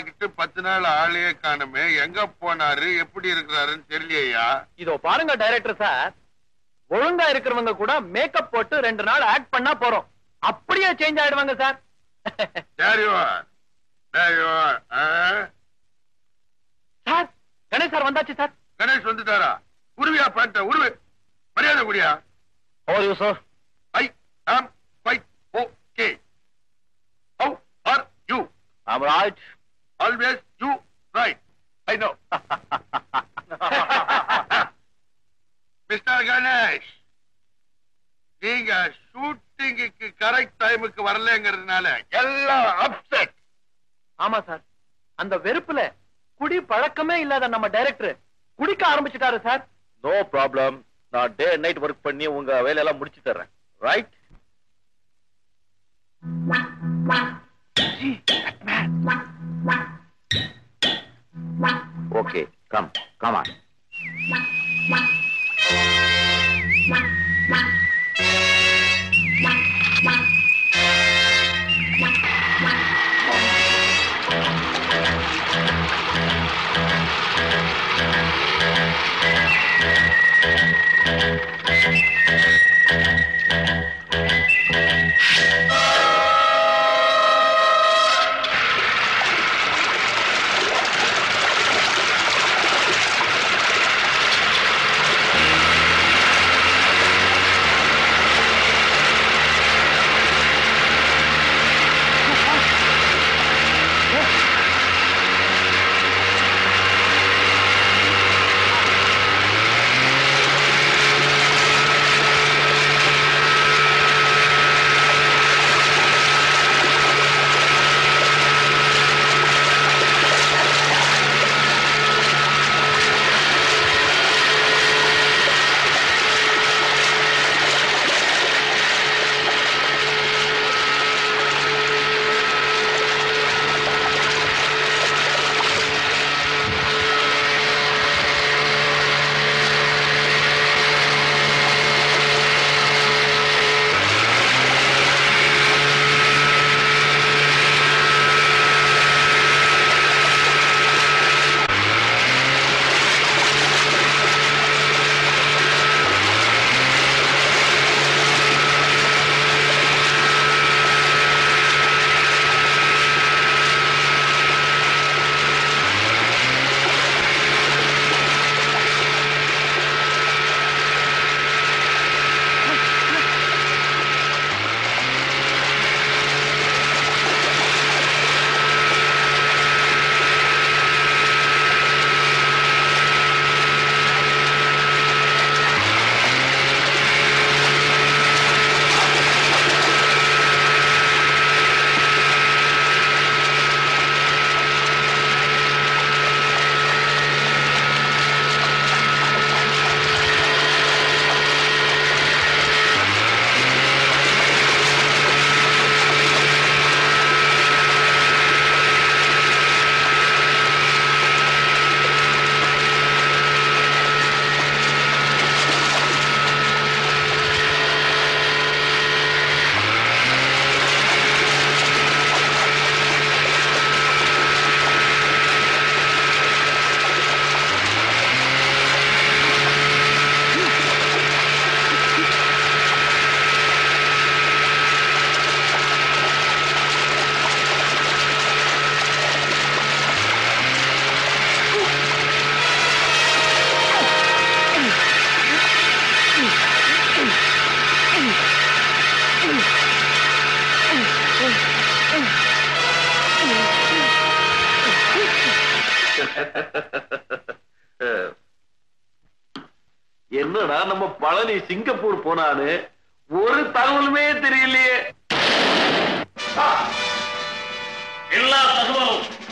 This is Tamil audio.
பார்த்துக்கிட்டு பத்து நாள் ஆளையே காணுமே எங்க போனாரு எப்படி இருக்கிறாருன்னு தெரியலையா இதோ பாருங்க டைரக்டர் சார் ஒழுங்கா இருக்கிறவங்க கூட மேக்கப் போட்டு ரெண்டு நாள் ஆக்ட் பண்ணா போறோம் அப்படியே சேஞ்ச் ஆயிடுவாங்க சார் தேரியோர் தேரியோர் சார் கணேஷ் சார் வந்தாச்சு சார் கணேஷ் வந்துட்டாரா உருவியா பேண்ட உருவு மரியாதை குடியா ஓ you sir I am quite okay how are you I'm right always you right I know mister Ganesh நீங்க ஷூட்டிங்குக்கு கரெக்ட் டைமுக்கு வரலங்கிறதுனால எல்லாம் அப்செட் ஆமா சார் அந்த வெறுப்புல குடி பழக்கமே இல்லாத நம்ம டைரக்டர் குடிக்க ஆரம்பிச்சிட்டாரு சார் நோ ப்ராப்ளம் நான் டே நைட் ஒர்க் பண்ணி உங்க வேலையெல்லாம் முடிச்சு தர்றேன் right okay come come on என்னடா நம்ம பழனி சிங்கப்பூர் போனான்னு ஒரு தகவலுமே தெரியலையே எல்லா தகவலும்